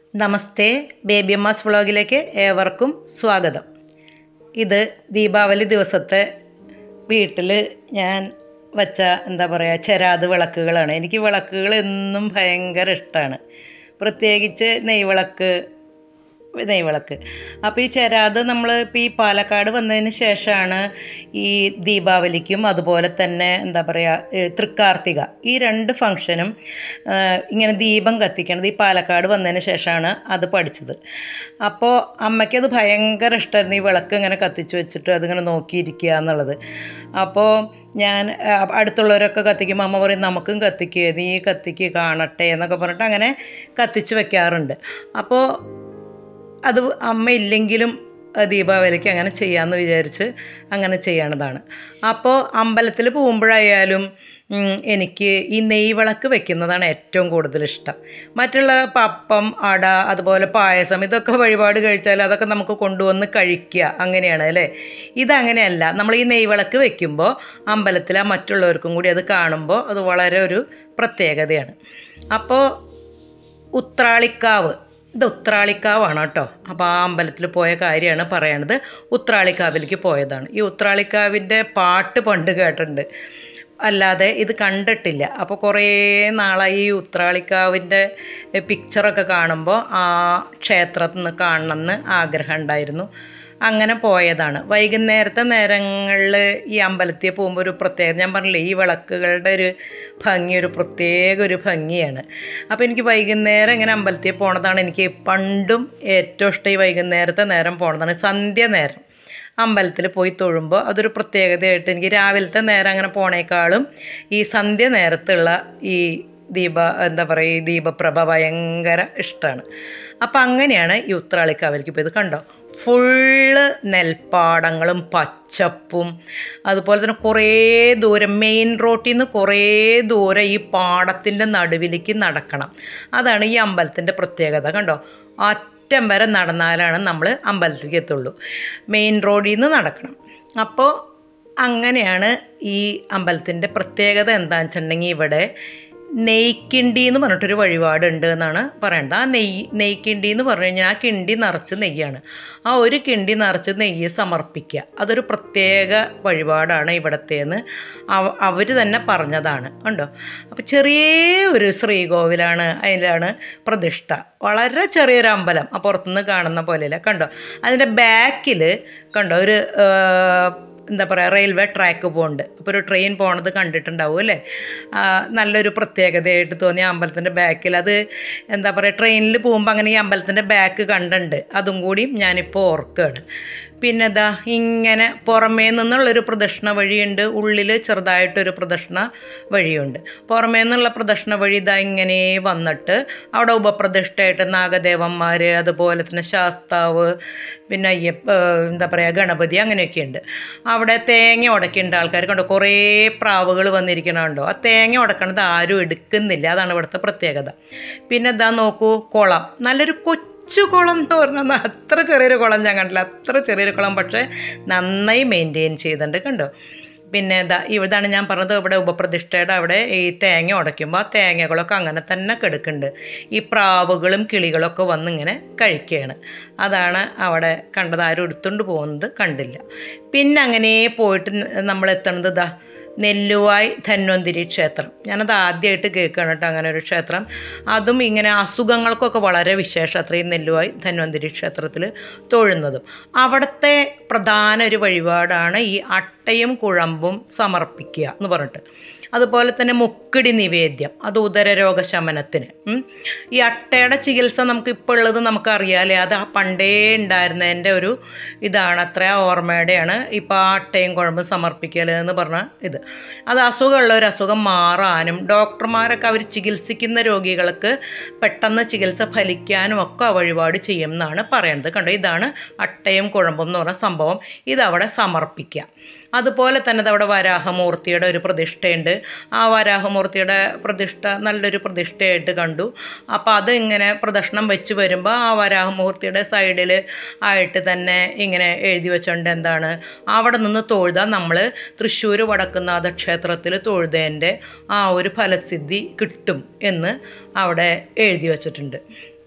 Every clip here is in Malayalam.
നമസ്തേ ബേബി അമ്മാസ് വ്ളോഗിലേക്ക് ഏവർക്കും സ്വാഗതം ഇത് ദീപാവലി ദിവസത്തെ വീട്ടിൽ ഞാൻ വച്ച എന്താ പറയുക ചെരാത് വിളക്കുകളാണ് എനിക്ക് വിളക്കുകൾ എന്നും ഭയങ്കര ഇഷ്ടമാണ് പ്രത്യേകിച്ച് നെയ്വിളക്ക് നെയ്വിളക്ക് അപ്പോൾ ഈ ചെരാത് നമ്മൾ ഇപ്പോൾ ഈ പാലക്കാട് വന്നതിന് ശേഷമാണ് ഈ ദീപാവലിക്കും അതുപോലെ തന്നെ എന്താ പറയുക തൃക്കാർത്തിക ഈ രണ്ട് ഫങ്ഷനും ഇങ്ങനെ ദീപം കത്തിക്കണത് ഈ പാലക്കാട് വന്നതിന് ശേഷമാണ് അത് പഠിച്ചത് അപ്പോൾ അമ്മയ്ക്കത് ഭയങ്കര ഇഷ്ടമായിരുന്നു ഈ വിളക്ക് ഇങ്ങനെ കത്തിച്ച് വെച്ചിട്ട് അതിങ്ങനെ നോക്കിയിരിക്കുക എന്നുള്ളത് അപ്പോൾ ഞാൻ ആ, അടുത്തുള്ളവരൊക്കെ കത്തിക്കുമ്പോൾ അമ്മ പറയും നമുക്കും കത്തിക്കുക നീ കത്തിക്ക് കാണട്ടെ എന്നൊക്കെ പറഞ്ഞിട്ട് അങ്ങനെ കത്തിച്ച് വെക്കാറുണ്ട് അപ്പോൾ അത് അമ്മ ഇല്ലെങ്കിലും അഹ് ദീപാവലിക്ക് അങ്ങനെ ചെയ്യാമെന്ന് വിചാരിച്ച് അങ്ങനെ ചെയ്യണതാണ് അപ്പോൾ അമ്പലത്തിൽ പോകുമ്പോഴായാലും ഉം, എനിക്ക് ഈ നെയ്വിളക്ക് വെക്കുന്നതാണ് ഏറ്റവും കൂടുതൽ ഇഷ്ടം മറ്റുള്ള പപ്പം അട അതുപോലെ പായസം ഇതൊക്കെ വഴിപാട് കഴിച്ചാൽ അതൊക്കെ നമുക്ക് കൊണ്ടുവന്ന് കഴിക്കുക അങ്ങനെയാണ് അല്ലേ ഇതങ്ങനെയല്ല നമ്മൾ ഈ നെയ്വിളക്ക് വെക്കുമ്പോൾ അമ്പലത്തിൽ ആ മറ്റുള്ളവർക്കും കൂടി അത് കാണുമ്പോൾ അത് വളരെ ഒരു പ്രത്യേകതയാണ് അപ്പോൾ ഉത്രാളിക്കാവ് ഇത് ഉത്രാളിക്കാവാണ് കേട്ടോ അപ്പോൾ ആ അമ്പലത്തിൽ പോയ കാര്യമാണ് പറയണത് ഉത്രാളിക്കാവിലേക്ക് പോയതാണ് ഈ ഉത്രാളിക്കാവിൻ്റെ പാട്ട് പണ്ട് കേട്ടിട്ടുണ്ട് അല്ലാതെ ഇത് കണ്ടിട്ടില്ല അപ്പോൾ കുറേ നാളായി ഈ ഉത്രാളിക്കാവിൻ്റെ പിക്ചറൊക്കെ കാണുമ്പോൾ ആ ക്ഷേത്രത്തിൽ നിന്ന് കാണണമെന്ന് ആഗ്രഹം ഉണ്ടായിരുന്നു അങ്ങനെ പോയതാണ് വൈകുന്നേരത്തെ നേരങ്ങളിൽ ഈ അമ്പലത്തിൽ പോകുമ്പോൾ ഒരു പ്രത്യേകത ഞാൻ പറഞ്ഞില്ലേ ഈ വിളക്കുകളുടെ ഒരു ഭംഗി ഒരു പ്രത്യേക ഒരു ഭംഗിയാണ് അപ്പോൾ എനിക്ക് വൈകുന്നേരം ഇങ്ങനെ അമ്പലത്തിൽ പോണതാണ് എനിക്ക് പണ്ടും ഏറ്റവും ഇഷ്ടം ഈ വൈകുന്നേരത്തെ നേരം പോണതാണ് സന്ധ്യ നേരം അമ്പലത്തിൽ പോയി തൊഴുമ്പോൾ അതൊരു പ്രത്യേകതയായിട്ട് എനിക്ക് രാവിലത്തെ നേരം അങ്ങനെ പോണേക്കാളും ഈ സന്ധ്യ നേരത്തുള്ള ഈ ദീപ എന്താ പറയുക ഈ ദീപപ്രഭ ഭയങ്കര ഇഷ്ടമാണ് അപ്പം അങ്ങനെയാണ് ഈ ഉത്രാളിക്കാവിലേക്ക് പോയത് കണ്ടോ ഫുള്ള് നെൽപ്പാടങ്ങളും പച്ചപ്പും അതുപോലെ തന്നെ കുറേ ദൂരം മെയിൻ റോട്ടിൽ നിന്ന് കുറേ ദൂരം ഈ പാടത്തിൻ്റെ നടുവിലേക്ക് നടക്കണം അതാണ് ഈ അമ്പലത്തിൻ്റെ പ്രത്യേകത കണ്ടോ അറ്റം വരെ നടന്നാലാണ് നമ്മൾ അമ്പലത്തിലേക്ക് എത്തുള്ളൂ മെയിൻ റോഡിൽ നിന്ന് നടക്കണം അപ്പോൾ അങ്ങനെയാണ് ഈ അമ്പലത്തിൻ്റെ പ്രത്യേകത എന്താണെന്ന് വെച്ചിട്ടുണ്ടെങ്കിൽ ഇവിടെ നെയ്ക്കിണ്ടി എന്ന് പറഞ്ഞിട്ടൊരു വഴിപാടുണ്ട് എന്നാണ് പറയുന്നത് ആ നെയ്യ് നെയ്ക്കിണ്ടി എന്ന് പറഞ്ഞു കഴിഞ്ഞാൽ ആ കിണ്ടി നിറച്ച് നെയ്യാണ് ആ ഒരു കിണ്ടി നിറച്ച് നെയ്യ് സമർപ്പിക്കുക അതൊരു പ്രത്യേക വഴിപാടാണ് ഇവിടത്തേന്ന് അവർ തന്നെ പറഞ്ഞതാണ് കണ്ടോ അപ്പോൾ ചെറിയ ഒരു ശ്രീകോവിലാണ് അതിലാണ് പ്രതിഷ്ഠ വളരെ ചെറിയൊരു അമ്പലം ആ പുറത്തുനിന്ന് കാണുന്ന പോലെയല്ല കണ്ടോ അതിൻ്റെ ബാക്കിൽ കണ്ടോ ഒരു ആ, എന്താ പറയുക റെയിൽവേ ട്രാക്ക് പോകുന്നുണ്ട് അപ്പോൾ ഒരു ട്രെയിൻ പോണത് കണ്ടിട്ടുണ്ടാവും അല്ലേ ആ, നല്ലൊരു പ്രത്യേകതയായിട്ട് തോന്നി ആ അമ്പലത്തിൻ്റെ ബാക്കിൽ അത് എന്താ പറയുക ട്രെയിനിൽ പോകുമ്പോൾ അങ്ങനെ ഈ അമ്പലത്തിൻ്റെ ബാക്ക് കണ്ടുണ്ട് അതും കൂടി ഞാനിപ്പോൾ ഓർക്കുകയാണ് പിന്നെ ഇതാ ഇങ്ങനെ പുറമേ നിന്നുള്ളൊരു പ്രദക്ഷിണ വഴിയുണ്ട് ഉള്ളിൽ ചെറുതായിട്ടൊരു പ്രദക്ഷിണ വഴിയുണ്ട് പുറമേ നിന്നുള്ള പ്രദക്ഷിണ വഴി ഇതാ ഇങ്ങനെ വന്നിട്ട് അവിടെ ഉപപ്രതിഷ്ഠയായിട്ട് നാഗദേവന്മാർ അതുപോലെ തന്നെ ശാസ്താവ് പിന്നെ അയ്യപ്പ എന്താ പറയുക ഗണപതി അങ്ങനെയൊക്കെ ഉണ്ട് അവിടെ തേങ്ങ ഉടക്കേണ്ട ആൾക്കാർ കണ്ടോ കുറേ പ്രാവുകൾ വന്നിരിക്കണുണ്ടോ ആ തേങ്ങ ഉടക്കണത് ആരും എടുക്കുന്നില്ല അതാണ് ഇവിടുത്തെ പ്രത്യേകത പിന്നെ ഇതാ നോക്കൂ കുളം നല്ലൊരു കൊച്ചു കുളം എന്ന് പറഞ്ഞാൽ അത്ര ചെറിയൊരു കുളം ഞാൻ കണ്ടില്ല അത്ര ചെറിയൊരു കുളം പക്ഷേ നന്നായി മെയിൻറ്റെയിൻ ചെയ്തിട്ടുണ്ട് കണ്ടോ പിന്നെ ഇതാ ഇതാണ് ഞാൻ പറഞ്ഞത് ഇവിടെ ഉപപ്രതിഷ്ഠയുടെ അവിടെ ഈ തേങ്ങ ഉടയ്ക്കുമ്പോൾ ആ തേങ്ങകളൊക്കെ അങ്ങനെ തന്നെ കിടക്കുന്നുണ്ട് ഈ പ്രാവുകളും കിളികളൊക്കെ വന്നിങ്ങനെ കഴിക്കുകയാണ് അതാണ് അവിടെ കണ്ടത് ആരും എടുത്തുകൊണ്ട് പോകുന്നത് കണ്ടില്ല പിന്നെ അങ്ങനെ പോയിട്ട് നമ്മൾ എത്തണത് ഇതാ നെല്ലുവായ് ധന്വന്തിരി ക്ഷേത്രം ഞാനത് ആദ്യമായിട്ട് കേൾക്കുകയാണ് കേട്ടോ അങ്ങനെ ഒരു ക്ഷേത്രം അതും ഇങ്ങനെ അസുഖങ്ങൾക്കൊക്കെ വളരെ വിശേഷം അത്രയും നെല്ലുവായ് ധന്വന്തിരി ക്ഷേത്രത്തിൽ തൊഴുന്നതും അവിടുത്തെ പ്രധാന ഒരു വഴിപാടാണ് ഈ അട്ടയും കുഴമ്പും സമർപ്പിക്കുക എന്ന് പറഞ്ഞിട്ട് അതുപോലെ തന്നെ മുക്കിടി നിവേദ്യം അത് ഉദരരോഗ ശമനത്തിന് ഉം. ഈ അട്ടയുടെ ചികിത്സ നമുക്ക് ഇപ്പോൾ ഉള്ളത് നമുക്കറിയാലേ അത് ആ പണ്ടേ ഉണ്ടായിരുന്നതിൻ്റെ ഒരു ഇതാണ് അത്ര ആ ഓർമ്മയുടെയാണ് ഇപ്പോൾ ആ അട്ടയും കുഴമ്പും സമർപ്പിക്കൽ എന്ന് പറഞ്ഞ ഇത് അത് അസുഖമുള്ള ഒരു അസുഖം മാറാനും ഡോക്ടർമാരൊക്കെ അവർ ചികിത്സിക്കുന്ന രോഗികൾക്ക് പെട്ടെന്ന് ചികിത്സ ഫലിക്കാനും ഒക്കെ ആ വഴിപാട് ചെയ്യും എന്നാണ് പറയുന്നത് കണ്ടോ ഇതാണ് അട്ടയും കുഴമ്പും എന്ന് പറഞ്ഞ സംഭവം ഇതവിടെ സമർപ്പിക്കുക അതുപോലെ തന്നെ അവിടെ വരാഹമൂർത്തിയുടെ ഒരു പ്രതിഷ്ഠയുണ്ട് ആ വരാഹമൂർത്തിയുടെ പ്രതിഷ്ഠ നല്ലൊരു പ്രതിഷ്ഠയായിട്ട് കണ്ടു അപ്പോൾ അത് ഇങ്ങനെ പ്രദക്ഷിണം വെച്ച് വരുമ്പോൾ ആ വരാഹമൂർത്തിയുടെ സൈഡിൽ ആയിട്ട് തന്നെ ഇങ്ങനെ എഴുതി വെച്ചിട്ടുണ്ട് എന്താണ് അവിടെ നിന്ന് തൊഴുതാൽ നമ്മൾ തൃശ്ശൂർ വടക്കുന്നാഥ ക്ഷേത്രത്തിൽ തൊഴുതതിൻ്റെ ആ ഒരു ഫലസിദ്ധി കിട്ടും എന്ന് അവിടെ എഴുതി വച്ചിട്ടുണ്ട്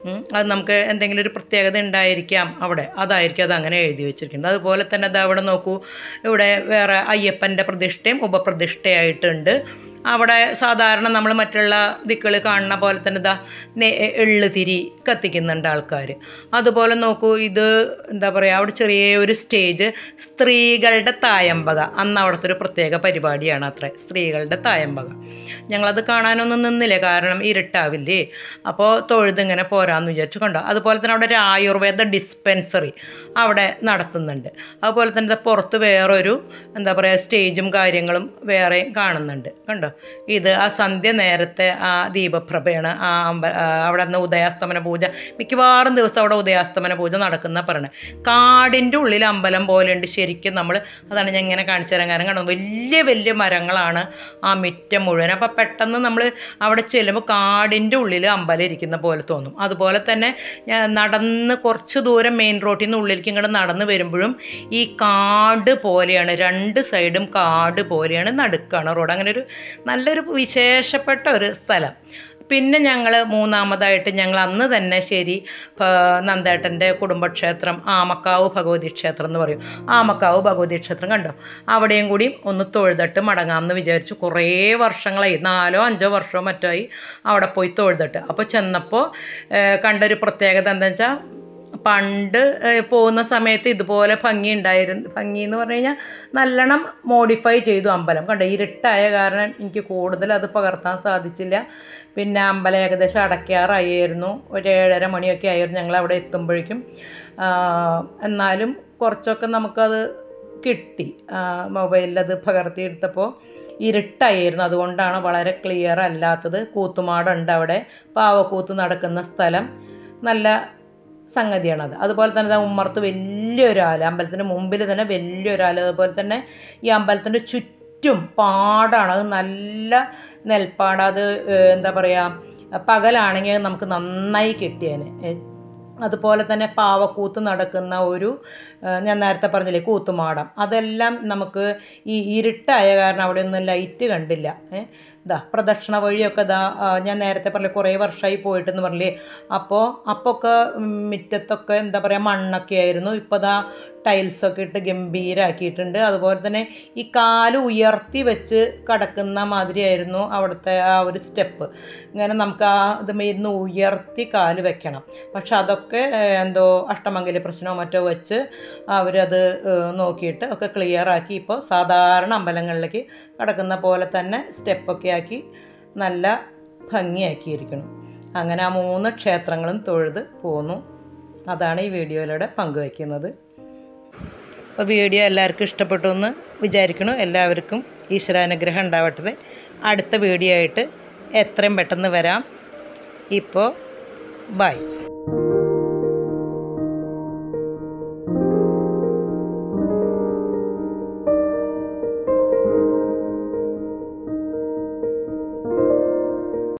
ഉം. അത് നമുക്ക് എന്തെങ്കിലും ഒരു പ്രത്യേകത ഉണ്ടായിരിക്കാം അവിടെ അതായിരിക്കും അത് അങ്ങനെ എഴുതി വെച്ചിരിക്കുന്നത് അതുപോലെ തന്നെ അത് അവിടെ നോക്കൂ ഇവിടെ വേറെ അയ്യപ്പൻ്റെ പ്രതിഷ്ഠയും ഉപപ്രതിഷ്ഠയായിട്ടുണ്ട് അവിടെ സാധാരണ നമ്മൾ മറ്റുള്ള ദിക്കുകൾ കാണുന്ന പോലെ തന്നെ ഇതാ നെ- എള്ള് തിരി കത്തിക്കുന്നുണ്ട് ആൾക്കാർ അതുപോലെ നോക്കൂ ഇത് എന്താ പറയുക അവിടെ ചെറിയ ഒരു സ്റ്റേജ് സ്ത്രീകളുടെ തായമ്പക അന്ന് അവിടുത്തെ ഒരു പ്രത്യേക പരിപാടിയാണ് അത്ര സ്ത്രീകളുടെ തായമ്പക ഞങ്ങളത് കാണാനൊന്നും നിന്നില്ല കാരണം ഇരുട്ടാവില്ലേ അപ്പോൾ തൊഴുതിങ്ങനെ പോരാന്ന് വിചാരിച്ചു കണ്ടോ അതുപോലെ തന്നെ അവിടെ ഒരു ആയുർവേദ ഡിസ്പെൻസറി അവിടെ നടത്തുന്നുണ്ട് അതുപോലെ തന്നെ ദാ പുറത്ത് വേറൊരു എന്താ പറയുക സ്റ്റേജും കാര്യങ്ങളും വേറെയും കാണുന്നുണ്ട് കണ്ടോ ഇത് ആ സന്ധ്യ നേരത്തെ ആ ദീപപ്രഭയാണ് ആ അമ്പ ആ അവിടെ നിന്ന് ഉദയാസ്തമന പൂജ മിക്കവാറും ദിവസം അവിടെ ഉദയാസ്തമന പൂജ നടക്കുന്ന പറയണത് കാടിൻ്റെ ഉള്ളിൽ അമ്പലം പോലെയുണ്ട് ശരിക്കും നമ്മൾ അതാണ് ഞാൻ ഇങ്ങനെ കാണിച്ചു തരാൻ കാരണം കാണുന്നത് വലിയ വലിയ മരങ്ങളാണ് ആ മുറ്റം മുഴുവൻ അപ്പോൾ പെട്ടെന്ന് നമ്മൾ അവിടെ ചെല്ലുമ്പോൾ കാടിൻ്റെ ഉള്ളിൽ അമ്പലം ഇരിക്കുന്ന പോലെ തോന്നും അതുപോലെ തന്നെ ഞാൻ നടന്ന് കുറച്ച് ദൂരം മെയിൻ റോഡിൽ നിന്ന് ഉള്ളിലേക്ക് ഇങ്ങോട്ട് നടന്ന് വരുമ്പോഴും ഈ കാട് പോലെയാണ് രണ്ട് സൈഡും കാട് പോലെയാണ് നടുക്കാണ് റോഡ് അങ്ങനെ ഒരു നല്ലൊരു വിശേഷപ്പെട്ട ഒരു സ്ഥലം പിന്നെ ഞങ്ങൾ മൂന്നാമതായിട്ട് ഞങ്ങൾ അന്ന് തന്നെ ശരി പ- നന്ദേട്ടൻ്റെ കുടുംബക്ഷേത്രം ആമക്കാവ് ഭഗവതി ക്ഷേത്രം എന്ന് പറയും ആമക്കാവ് ഭഗവതി ക്ഷേത്രം കണ്ടോ അവിടെയും കൂടി ഒന്ന് തൊഴുതിട്ട് മടങ്ങാമെന്ന് വിചാരിച്ചു കുറേ വർഷങ്ങളായി നാലോ അഞ്ചോ വർഷമോ മറ്റോ ആയി അവിടെ പോയി തൊഴുതിട്ട് അപ്പോൾ ചെന്നപ്പോൾ ഏഹ്, കണ്ടൊരു പ്രത്യേകത എന്താ വെച്ചാൽ പണ്ട് ഏഹ്, പോകുന്ന സമയത്ത് ഇതുപോലെ ഭംഗി ഉണ്ടായിരുന്നു ഭംഗി എന്ന് പറഞ്ഞു കഴിഞ്ഞാൽ നല്ലോണം മോഡിഫൈ ചെയ്തു അമ്പലം കണ്ടോ ഇരുട്ടായ കാരണം എനിക്ക് കൂടുതൽ അത് പകർത്താൻ സാധിച്ചില്ല പിന്നെ അമ്പലം ഏകദേശം അടയ്ക്കാറായിരുന്നു ഒരു ഏഴര മണിയൊക്കെ ആയിരുന്നു ഞങ്ങൾ അവിടെ എത്തുമ്പോഴേക്കും ആ, എന്നാലും കുറച്ചൊക്കെ നമുക്കത് കിട്ടി മൊബൈലിൽ അത് പകർത്തിയെടുത്തപ്പോൾ ഇരുട്ടായിരുന്നു അതുകൊണ്ടാണ് വളരെ ക്ലിയർ അല്ലാത്തത് കൂത്തുമാടുണ്ട് അവിടെ പാവക്കൂത്ത് നടക്കുന്ന സ്ഥലം നല്ല സംഗതിയാണത് അതുപോലെ തന്നെ ദാ ഉമ്മർത്ത് വലിയൊരു ആല അമ്പലത്തിൻ്റെ മുമ്പിൽ തന്നെ വലിയൊരു ആല അതുപോലെ തന്നെ ഈ അമ്പലത്തിൻ്റെ ചുറ്റും പാടാണ് അത് നല്ല നെൽപ്പാട് അത് ഏഹ്, എന്താ പറയുക പകലാണെങ്കിൽ അത് നമുക്ക് നന്നായി കിട്ടിയേനെ ഏ, അതുപോലെ തന്നെ പാവക്കൂത്ത് നടക്കുന്ന ഒരു ഏഹ്, ഞാൻ നേരത്തെ പറഞ്ഞില്ലേ കൂത്തുമാടം അതെല്ലാം നമുക്ക് ഈ ഇരുട്ടായ കാരണം അവിടെ ഒന്നും ലൈറ്റ് കണ്ടില്ല ഏഹ് ഇതാ പ്രദക്ഷിണ വഴിയൊക്കെ ഇതാ ആ, ഞാൻ നേരത്തെ പറഞ്ഞ കുറേ വർഷമായി പോയിട്ടെന്ന് പറഞ്ഞില്ലേ അപ്പോൾ അപ്പൊക്കെ ഉം, മുറ്റത്തൊക്കെ എന്താ പറയുക മണ്ണൊക്കെ ആയിരുന്നു ഇപ്പോൾ ഇതാ ടൈൽസൊക്കെ ഇട്ട് ഗംഭീരാക്കിയിട്ടുണ്ട് അതുപോലെ തന്നെ ഈ കാല് ഉയർത്തി വെച്ച് കടക്കുന്ന മാതിരിയായിരുന്നു അവിടുത്തെ ആ ഒരു സ്റ്റെപ്പ് ഇങ്ങനെ നമുക്ക് ആ ഇത് ഇരുന്ന് ഉയർത്തി കാല് വെക്കണം പക്ഷെ അതൊക്കെ ഏഹ്, എന്തോ അഷ്ടമംഗല പ്രശ്നമോ മറ്റോ വെച്ച് അവരത് ഏഹ്, നോക്കിയിട്ട് ഒക്കെ ക്ലിയർ ആക്കി ഇപ്പോൾ സാധാരണ അമ്പലങ്ങളിലേക്ക് കടക്കുന്ന പോലെ തന്നെ സ്റ്റെപ്പൊക്കെ ആക്കി നല്ല ഭംഗിയാക്കിയിരിക്കണം അങ്ങനെ ആ മൂന്ന് ക്ഷേത്രങ്ങളും തൊഴുത് പോന്നു അതാണ് ഈ വീഡിയോയിലൂടെ പങ്കുവയ്ക്കുന്നത് അപ്പോൾ വീഡിയോ എല്ലാവർക്കും ഇഷ്ടപ്പെട്ടു എന്ന് വിചാരിക്കണു എല്ലാവർക്കും ഈശ്വരാനുഗ്രഹം ഉണ്ടാവട്ടെ അടുത്ത വീഡിയോ ആയിട്ട് എത്രയും പെട്ടെന്ന് വരാം ഇപ്പോൾ ബൈ